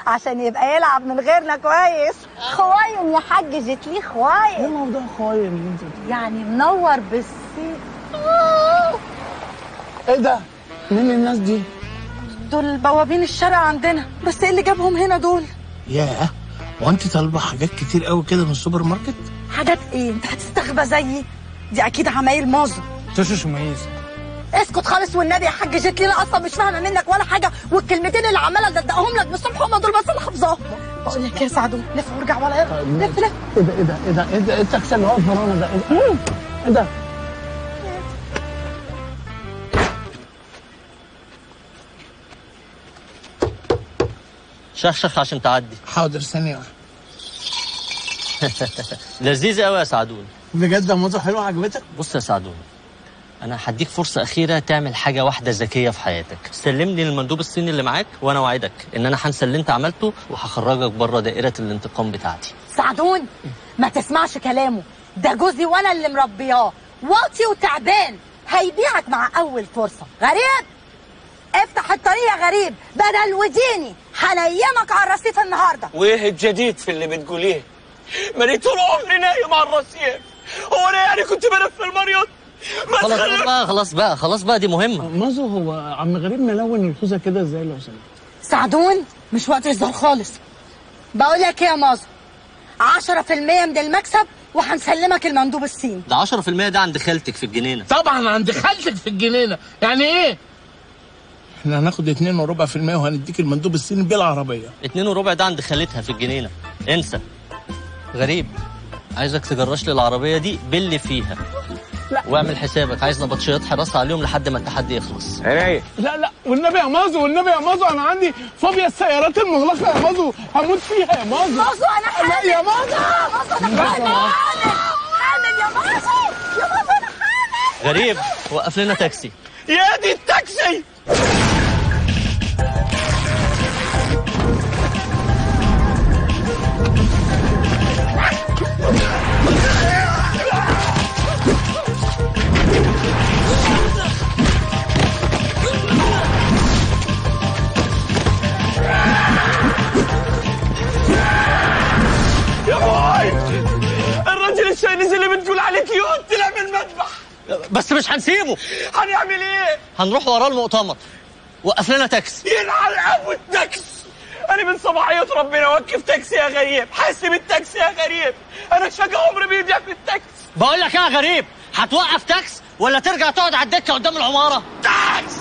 عشان يبقى يلعب من غيرنا كويس خوايم يا حاج جيت لي ايه خوايم موضوع خايم اللي انت بتقوليه؟ يعني منور بالسي ايه ده؟ مين الناس دي؟ دول بوابين الشارع عندنا بس ايه اللي جابهم هنا دول ياه هو انت طالبه حاجات كتير قوي كده من السوبر ماركت؟ حاجات ايه انت هتستغبى زيي دي اكيد عمايل موزه تشوش مميزه اسكت خالص والنبي يا حاج جيت لي انا اصلا مش فاهمه منك ولا حاجه والكلمتين اللي عماله ادقهم لك بالصبح هم دول بس اللي حافظاهم بقول لك إيه يا سعدون لف وارجع ولا لف لف ايه ده ايه ده ايه ده ايه ده التاكسي اللي واقف ورانا ده ايه ده؟ ايه ده؟ شخشخ عشان تعدي حاضر ثانية واحدة لذيذ قوي يا سعدون بجد ده موضوع حلو عجبتك؟ بص يا سعدون انا هديك فرصه اخيره تعمل حاجه واحده ذكيه في حياتك سلمني للمندوب الصيني اللي معاك وانا وعدك ان انا هنسى اللي انت عملته وهخرجك بره دائره الانتقام بتاعتي سعدون ما تسمعش كلامه ده جوزي وانا اللي مربياه واطي وتعبان هيبيعك مع اول فرصه غريب افتح الطريق يا غريب بدل وديني هنيمك على الرصيف النهارده وايه الجديد في اللي بتقوليه؟ ماني طول عمري نايم على الرصيف هو انا يعني كنت بلف المريض ما خلاص تخلف بقى خلاص بقى خلاص بقى دي مهمه مازو هو عم غريب ملون الخوذه كده ازاي لو سمحت؟ سعدون مش وقت هزار خالص بقول لك ايه يا مازو 10% من المكسب وهنسلمك المندوب الصيني ده 10% ده عند خالتك في الجنينه طبعا عند خالتك في الجنينه يعني ايه؟ احنا هناخد اتنين وربع في المية وهنديك المندوب الصيني بالعربية اتنين وربع ده عند خالتها في الجنينه انسى غريب عايزك تجرش لي العربيه دي باللي فيها لا. واعمل حسابك عايز نبطشيات حراسه عليهم لحد ما التحدي يخلص عينيا لا لا والنبي يا مازو والنبي يا مازو انا عندي فوبيا السيارات المغلقة يا مازو هموت فيها يا مازو مازو انا حامل لا يا مازو مازو انا حامل حامل يا مازو يا مازو انا حامل غريب وقف لنا تاكسي يا دي التاكسي يا باي الراجل الشاينيز اللي بتقول عليه كيوت طلع من المذبح بس مش هنسيبه هنعمل ايه؟ هنروح وراه المؤتمر وقف لنا تاكسي يلعن ابو التاكس انا من صباحيه ربنا اوقف تاكسي يا غريب حاسب التاكسي يا غريب انا شقى عمري بيضيع في التاكسي بقول لك ايه يا غريب هتوقف تاكس ولا ترجع تقعد على الدكه قدام العماره تاكس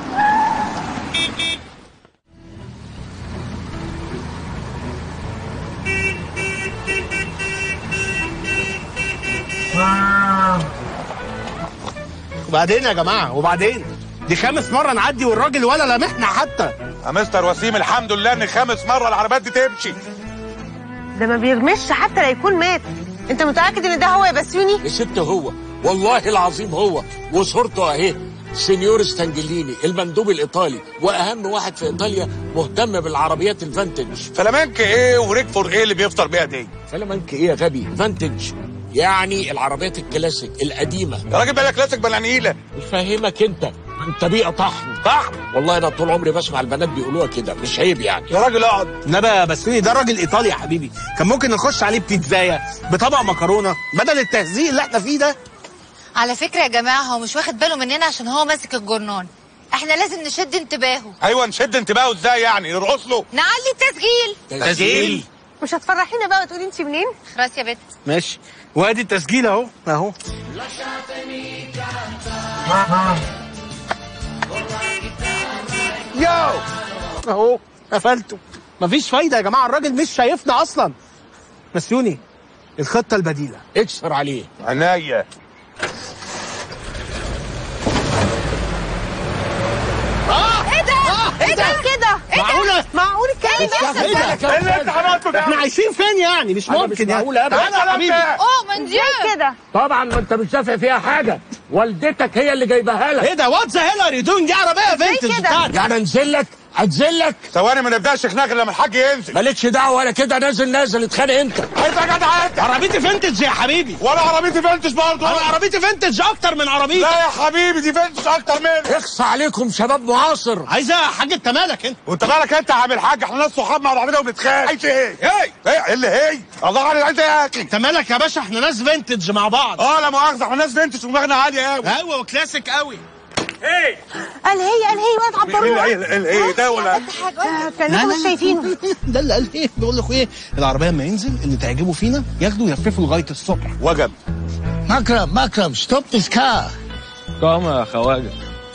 وبعدين يا جماعة وبعدين دي خامس مرة نعدي والراجل ولا لمحنا حتى يا مستر وسيم الحمد لله ان خامس مره العربيات دي تمشي ده ما بيرمش حتى لا يكون مات انت متاكد ان ده هو يا بسيوني يا ست هو والله العظيم هو وصورته اهي سينيور ستانجليني المندوب الايطالي واهم واحد في ايطاليا مهتم بالعربيات الفانتج فلامنك ايه وريكفورد ايه اللي بيفطر بيها دي فلامنك ايه يا غبي فانتج يعني العربيات الكلاسيك القديمه يا راجل بقى كلاسيك بلا نيله فاهمك انت انت بيئه طحن طحن والله انا طول عمري بسمع البنات بيقولوها كده مش عيب يعني يا راجل اقعد نبا يا بسوني ده راجل ايطالي يا حبيبي كان ممكن نخش عليه بتيتزاية بطبق مكرونة بدل التهزيق اللي احنا فيه ده على فكرة يا جماعة هو مش واخد باله مننا عشان هو ماسك الجرنان احنا لازم نشد انتباهه ايوه نشد انتباهه ازاي يعني نرقص له نعلي التسجيل تسجيل مش هتفرحينا بقى وتقولي انت منين خلاص يا بت ماشي وادي التسجيل اهو اهو يو اهو قفلته مفيش فايدة يا جماعة الراجل مش شايفنا اصلا مسيوني الخطة البديلة اكسر عليه عينيا ايه ده ايه ده كده ايه معقولة معقول الكلام ايه بيحصل ده اللي انت عملته ده احنا عايشين فين يعني مش أنا مش ممكن يعني معقول أبداً. تعالى يا حبيبي اوه من ديو كده طبعا ما انت مش دافع فيها حاجه والدتك هي اللي جايباها لك ايه ده وات ذا هيل ار يو دوينج دي عربية فينتج كده؟ بتاعتي يعني انزل لك هتزلك ثواني ما نبداش خناق لما الحاج ينزل مالكش دعوه ولا كده نازل نازل اتخانق انت انت يا جدع انت عربيتي فينتج يا حبيبي ولا عربيتي فينتج برضه انا عربيتي فينتج اكتر من عربيتي لا يا حبيبي دي فينتج اكتر منك اخصى عليكم شباب معاصر عايزه يا حاج انت مالك انت وانت مالك انت يا عم الحاج احنا ناس صحاب مع بعضنا وبنتخانق عايز ايه؟ هي هي اللي هي الله عليك عايز ايه يا اخي؟ انت مالك يا باشا احنا ناس فينتج مع بعض اه لا مؤاخذه احنا ناس فينتج ودماغنا عاليه قوي ايوه وكلاسيك قوي ايه قال هي قال هي واد ايه عبروه ايه ايه ايه ده ولا كانكم مش شايفينه ده اللي قال ايه بيقول لاخوه ايه العربيه لما ينزل اللي تعجبه فينا ياخده يلففه لغايه الصبح وجب مكرم مكرم ستوب ذيس كار قام يا خواجه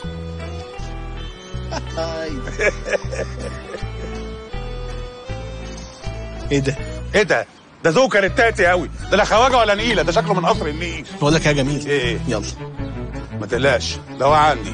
ايه ده ايه ده؟ ده ذوق كاريتاتي قوي ده لا خواجه ولا نيله ده شكله من قصر النيل بقول لك يا جميل ايه ايه يلا ما تقلقش ده هو عندي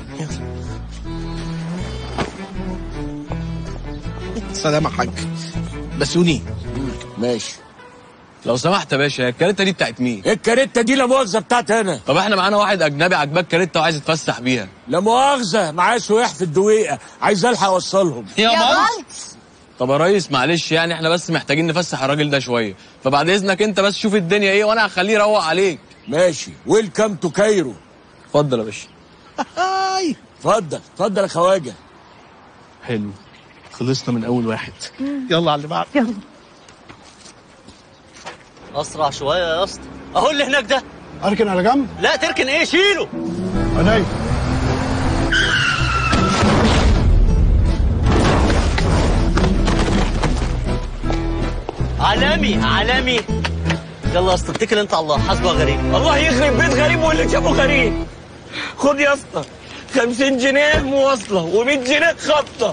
سلام يا حاج بسوني ماشي لو سمحت يا باشا هي الكاريتا دي بتاعت مين؟ ايه الكاريتا دي لا مؤاخذه بتاعتي انا طب احنا معانا واحد اجنبي عجبك كاريتا وعايز يتفسح بيها لا مؤاخذه معايا سياح في الدويقه عايز الحق اوصلهم يا طب يا ريس معلش يعني احنا بس محتاجين نفسح الراجل ده شويه فبعد اذنك انت بس شوف الدنيا ايه وانا هخليه يروق عليك ماشي ويلكم تو كايرو اتفضل يا باشا هاي اتفضل اتفضل يا خواجه حلو خلصنا من اول واحد يلا على اللي بعد يلا اسرع شويه يا اسطى اهو اللي هناك ده اركن على جنب لا تركن ايه شيله عينيا عالمي عالمي يلا يا اسطى اتكل انت على الله حاسبه غريب الله يخرب بيت غريب واللي شافه غريب خد يا اسطى 50 جنيه مواصله و100 جنيه خبطه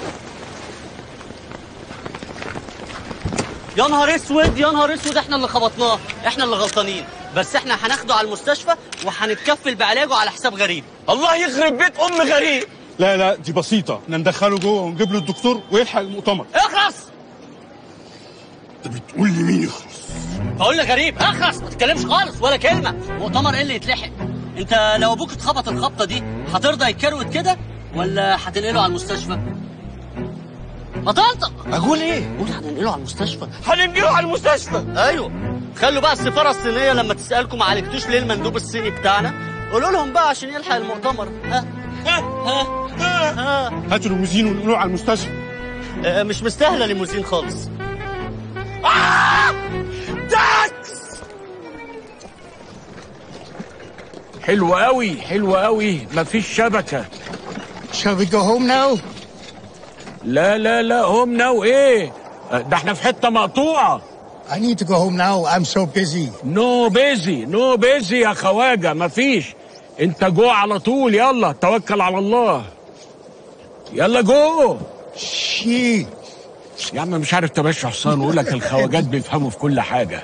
يا نهار اسود يا نهار اسود احنا اللي خبطناه احنا اللي غلطانين بس احنا هناخده على المستشفى وهنتكفل بعلاجه على حساب غريب الله يخرب بيت ام غريب لا لا دي بسيطه احنا ندخله جوه ونجيب له الدكتور ويلحق المؤتمر اخرس انت بتقول لي مين يخلص بقول لك غريب اخرس ما تتكلمش خالص ولا كلمه مؤتمر ايه اللي يتلحق انت لو ابوك اتخبط الخبطه دي هترضى يتكروت كده ولا هتنقله على المستشفى ما تنطق اقول ايه قول هننقله على المستشفى هننقله على المستشفى ايوه خلوا بقى السفاره الصينيه لما تسالكم ما عالجتوش ليه المندوب الصيني بتاعنا قولوا لهم بقى عشان يلحق المؤتمر ها ها ها ها هاتوا الموزين ونقولوا على المستشفى آه، مش مستاهله ليموزين خالص حلو قوي حلو قوي مفيش شبكه Shall we go home now? لا لا لا هم ناو ايه ده احنا في حته مقطوعه I need to go home now. I'm so busy. نو بيزي نو بيزي يا خواجه مفيش انت جو على طول يلا توكل على الله يلا جو She. يا عم مش عارف تمشي حصان ويقول لك الخواجات بيفهموا في كل حاجه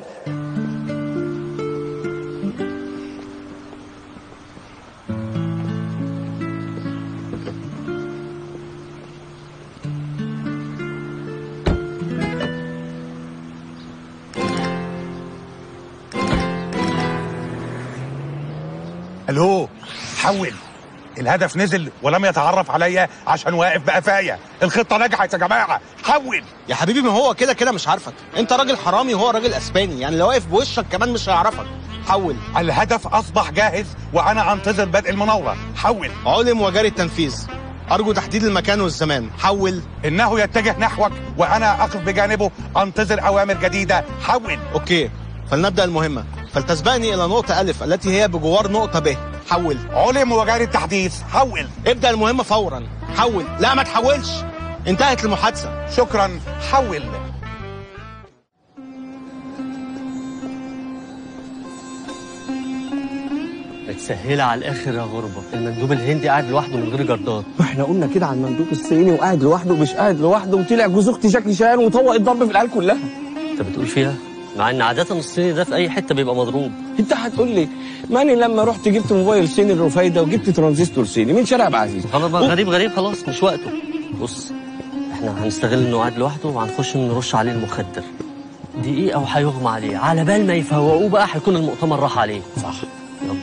الو حول الهدف نزل ولم يتعرف عليا عشان واقف بقفايا الخطه نجحت يا جماعه حول يا حبيبي ما هو كده كده مش عارفك انت راجل حرامي وهو راجل اسباني يعني لو واقف بوشك كمان مش هيعرفك حول الهدف اصبح جاهز وانا انتظر بدء المناوره حول علم وجاري التنفيذ ارجو تحديد المكان والزمان حول انه يتجه نحوك وانا اقف بجانبه انتظر اوامر جديده حول اوكي فلنبدا المهمه فلتسبقني الى نقطه الف التي هي بجوار نقطه ب حول علم وجاري التحديث حول ابدا المهمه فورا حول لا ما تحولش انتهت المحادثه شكرا حول متسهله على الاخر يا غربه المندوب الهندي قاعد لوحده من غير جردات واحنا قلنا كده على المندوب الصيني وقاعد لوحده ومش قاعد لوحده وطلع جوز اختي شكلي شان وطوق الضرب في العيال كلها انت بتقول فيها مع ان عاده الصيني ده في اي حته بيبقى مضروب انت هتقول لي ماني لما رحت جبت موبايل صيني الرفايده وجبت ترانزستور صيني من شارع عبد العزيز خلاص بقى غريب غريب خلاص مش وقته بص احنا هنستغل انه قاعد لوحده وهنخش نرش عليه المخدر دقيقة وهيغمى عليه على بال ما يفوقوه بقى هيكون المؤتمر راح عليه صح يلا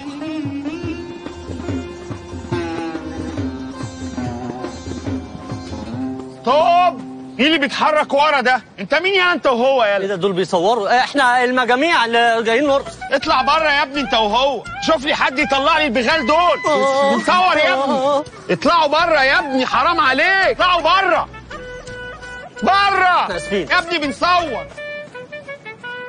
طب مين اللي بيتحرك ورا ده انت مين يا انت وهو يلا ايه ده دول بيصوروا احنا المجاميع اللي جايين نرقص اطلع بره يا ابني انت وهو شوف لي حد يطلع لي البغال دول بنصور يا ابني اطلعوا بره يا ابني حرام عليك اطلعوا بره بره اسفين يا ابني بنصور